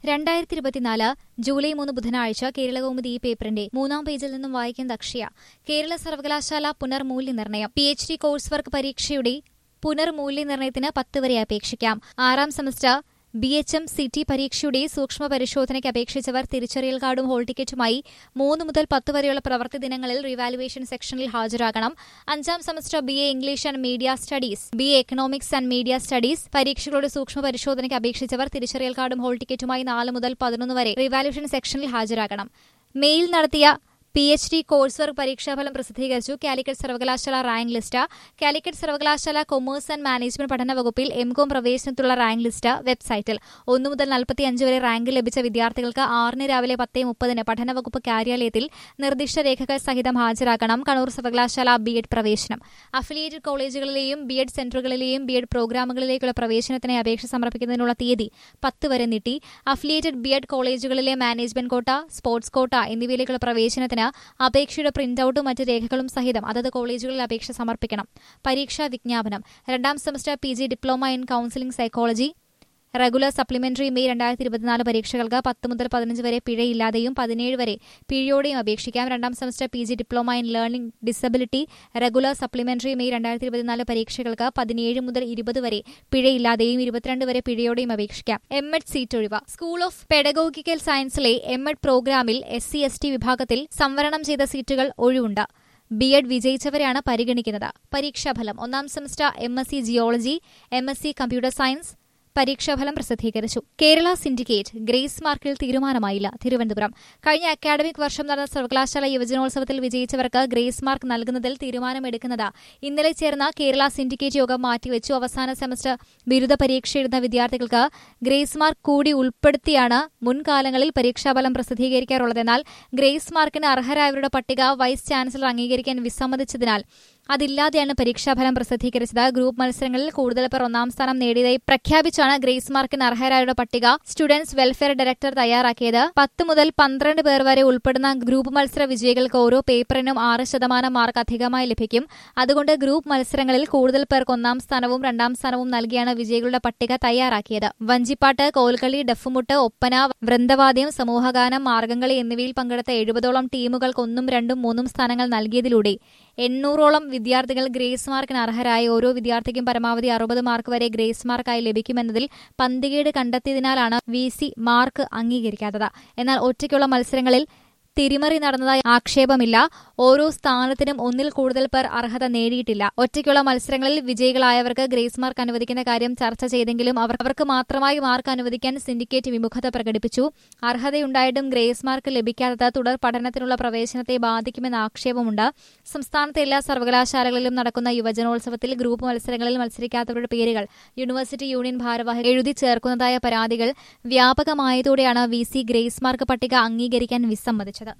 രണ്ടായിരത്തി ഇരുപത്തിനാല് ജൂലൈ മൂന്ന് ബുധനാഴ്ച കേരളകൗമുദി ഈ പേപ്പറിന്റെ മൂന്നാം പേജിൽ നിന്നും വായിക്കുന്നത് അക്ഷയ കേരള സർവകലാശാല പുനർമൂല്യനിർണ്ണയം P H D course work പരീക്ഷയുടെ പുനർമൂല്യനിർണ്ണയത്തിന് പത്ത് വരെ അപേക്ഷിക്കാം ആറാം semester B H M C T പരീക്ഷയുടെ സൂക്ഷ്മ പരിശോധനയ്ക്ക് അപേക്ഷിച്ചവർ തിരിച്ചറിയൽ കാർഡും ഹോൾ ടിക്കറ്റുമായി മൂന്ന് മുതൽ പത്ത് വരെയുള്ള പ്രവൃത്തി ദിനങ്ങളിൽ റിവാലുവേഷൻ സെക്ഷനിൽ ഹാജരാകണം അഞ്ചാം semester B A English and media studies B A economics and media studies പരീക്ഷകളുടെ സൂക്ഷ്മ പരിശോധനയ്ക്ക് അപേക്ഷിച്ചവർ തിരിച്ചറിയൽ കാർഡും ഹോൾ ടിക്കറ്റുമായി നാല് മുതൽ പതിനൊന്ന് വരെ റിവാലുവേഷൻ സെക്ഷനിൽ ഹാജരാകണം മെയിൽ നടത്തിയ P H D course work പരീക്ഷാഫലം പ്രസിദ്ധീകരിച്ചു കാലിക്കറ്റ് സർവകലാശാല റാങ്ക് ലിസ്റ്റ് കാലിക്കറ്റ് സർവകലാശാല കൊമേഴ്സ് ആൻഡ് മാനേജ്മെന്റ് പഠന വകുപ്പിൽ എംകോം പ്രവേശനത്തിലുള്ള റാങ്ക് ലിസ്റ്റ് വെബ്സൈറ്റിൽ ഒന്നു മുതൽ നാൽപ്പത്തിയഞ്ച് വരെ റാങ്ക് ലഭിച്ച വിദ്യാർത്ഥികൾക്ക് ആറിന് രാവിലെ പത്ത് മുപ്പതിന് പഠന വകുപ്പ് കാര്യാലയത്തിൽ നിർദ്ദിഷ്ട രേഖകൾ സഹിതം ഹാജരാക്കണം കണ്ണൂർ സർവകലാശാല ബി എഡ് പ്രവേശനം അഫിലിയേറ്റഡ് കോളേജുകളിലെയും ബി എഡ് സെന്ററുകളിലെയും ബി എഡ് പ്രോഗ്രാമുകളിലേക്കുള്ള പ്രവേശനത്തിനായി അപേക്ഷ സമർപ്പിക്കുന്നതിനുള്ള തീയതി പത്ത് വരെ നീട്ടി അഫിലിയേറ്റഡ് ബി എഡ് കോളേജുകളിലെ മാനേജ്മെന്റ് കോട്ട സ്പോർട്സ് കോട്ട എന്നിവയിലേക്കുള്ള പ്രവേശനത്തിന് അപേക്ഷയുടെ പ്രിന്റൌട്ടും മറ്റ് രേഖകളും സഹിതം അതത് കോളേജുകളിൽ അപേക്ഷ സമർപ്പിക്കണം പരീക്ഷാ വിജ്ഞാപനം രണ്ടാം semester P G diploma in counselling psychology regular supplementary May രണ്ടായിരത്തി ഇരുപത്തിനാല് പരീക്ഷകൾക്ക് പത്ത് മുതൽ പതിനഞ്ച് വരെ പിഴയില്ലാതെയും പതിനേഴ് വരെ പിഴയോടെയും അപേക്ഷിക്കാം രണ്ടാം semester P G diploma in learning disability regular supplementary May രണ്ടായിരത്തി ഇരുപത്തിനാല് പരീക്ഷകൾക്ക് പതിനേഴ് മുതൽ ഇരുപത് വരെ പിഴയില്ലാതെയും ഇരുപത്തിരണ്ട് വരെ പിഴയോടെയും അപേക്ഷിക്കാം എം എഡ് സീറ്റ് ഒഴിവ് സ്കൂൾ ഓഫ് പെഡഗോഗിക്കൽ സയൻസിലെ എം എഡ് പ്രോഗ്രാമിൽ എസ് സി എസ് ടി വിഭാഗത്തിൽ സംവരണം ചെയ്ത സീറ്റുകൾ ഒഴിവുണ്ട് ബി എഡ് വിജയിച്ചവരെയാണ് പരിഗണിക്കുന്നത് പരീക്ഷാഫലം ഒന്നാം semester M S C geology M S C computer science പരീക്ഷാഫലം പ്രസിദ്ധീകരിച്ചു കേരള സിൻഡിക്കേറ്റ് ഗ്രേസ് മാർക്കിൽ തീരുമാനമായില്ല തിരുവനന്തപുരം കഴിഞ്ഞ അക്കാഡമിക് വർഷം നടന്ന സർവകലാശാല യുവജനോത്സവത്തിൽ വിജയിച്ചവർക്ക് ഗ്രേസ് മാർക്ക് നൽകുന്നതിൽ തീരുമാനമെടുക്കുന്നത് ഇന്നലെ ചേർന്ന കേരള സിൻഡിക്കേറ്റ് യോഗം മാറ്റിവെച്ചു അവസാന സെമസ്റ്റർ ബിരുദ പരീക്ഷ എഴുതുന്ന വിദ്യാർത്ഥികൾക്ക് ഗ്രേസ് മാർക്ക് കൂടി ഉൾപ്പെടുത്തിയാണ് മുൻകാലങ്ങളിൽ പരീക്ഷാഫലം പ്രസിദ്ധീകരിക്കാറുള്ളതെന്നാൽ ഗ്രേസ് മാർക്കിന് അർഹരായവരുടെ പട്ടിക വൈസ് ചാൻസലർ അംഗീകരിക്കാൻ വിസമ്മതിച്ചതിനാൽ അതില്ലാതെയാണ് പരീക്ഷാഫലം പ്രസിദ്ധീകരിച്ചത് ഗ്രൂപ്പ് മത്സരങ്ങളിൽ കൂടുതൽ പേർ ഒന്നാം സ്ഥാനം നേടിയതായി പ്രഖ്യാപിച്ചാണ് ഗ്രേസ് മാർക്കിന് അർഹരായവരുടെ പട്ടിക സ്റ്റുഡൻസ് വെൽഫെയർ ഡയറക്ടർ തയ്യാറാക്കിയത് പത്ത് മുതൽ പന്ത്രണ്ട് പേർ വരെ ഉൾപ്പെടുന്ന ഗ്രൂപ്പ് മത്സര വിജയികൾക്ക് ഓരോ പേപ്പറിനും ആറ് ശതമാനം മാർക്ക് അധികമായി ലഭിക്കും അതുകൊണ്ട് ഗ്രൂപ്പ് മത്സരങ്ങളിൽ കൂടുതൽ പേർക്ക് ഒന്നാം സ്ഥാനവും രണ്ടാം സ്ഥാനവും നൽകിയാണ് വിജയികളുടെ പട്ടിക തയ്യാറാക്കിയത് വഞ്ചിപ്പാട്ട് കോൽക്കളി ഡഫുമുട്ട് ഒപ്പന വൃന്ദവാദ്യം സമൂഹഗാനം മാർഗംകളി എന്നിവയിൽ പങ്കെടുത്ത എഴുപതോളം ടീമുകൾക്ക് ഒന്നും രണ്ടും മൂന്നും സ്ഥാനങ്ങൾ നൽകിയതിലൂടെ എണ്ണൂറോളം വിദ്യാർത്ഥികൾ ഗ്രേസ് മാർക്കിന് അർഹരായി ഓരോ വിദ്യാർത്ഥിക്കും പരമാവധി അറുപത് മാർക്ക് വരെ ഗ്രേസ് മാർക്കായി ലഭിക്കുമെന്നതിൽ പന്തികേട് കണ്ടെത്തിയതിനാലാണ് വി സി മാർക്ക് അംഗീകരിക്കാത്തത് എന്നാൽ ഒറ്റയ്ക്കുള്ള മത്സരങ്ങളിൽ തിരിമറി നടന്നതായി ആക്ഷേപമില്ല ഓരോ സ്ഥാനത്തിനും ഒന്നിൽ കൂടുതൽ പേർ അർഹത നേടിയിട്ടില്ല ഒറ്റയ്ക്കുള്ള മത്സരങ്ങളിൽ വിജയികളായവർക്ക് ഗ്രേസ് മാർക്ക് അനുവദിക്കുന്ന കാര്യം ചർച്ച ചെയ്തെങ്കിലും അവർ അവർക്ക് മാത്രമായി മാർക്ക് അനുവദിക്കാൻ സിൻഡിക്കേറ്റ് വിമുഖത പ്രകടിപ്പിച്ചു അർഹതയുണ്ടായിട്ടും ഗ്രേസ് മാർക്ക് ലഭിക്കാത്തത് തുടർ പഠനത്തിനുള്ള പ്രവേശനത്തെ ബാധിക്കുമെന്ന ആക്ഷേപമുണ്ട് സംസ്ഥാനത്തെ എല്ലാ സർവകലാശാലകളിലും നടക്കുന്ന യുവജനോത്സവത്തിൽ ഗ്രൂപ്പ് മത്സരങ്ങളിൽ മത്സരിക്കാത്തവരുടെ പേരുകൾ യൂണിവേഴ്സിറ്റി യൂണിയൻ ഭാരവാഹികൾ എഴുതി ചേർക്കുന്നതായ പരാതികൾ വ്യാപകമായതോടെയാണ് വി സി ഗ്രേസ് മാർക്ക് പട്ടിക അംഗീകരിക്കാൻ വിസമ്മതിച്ചത്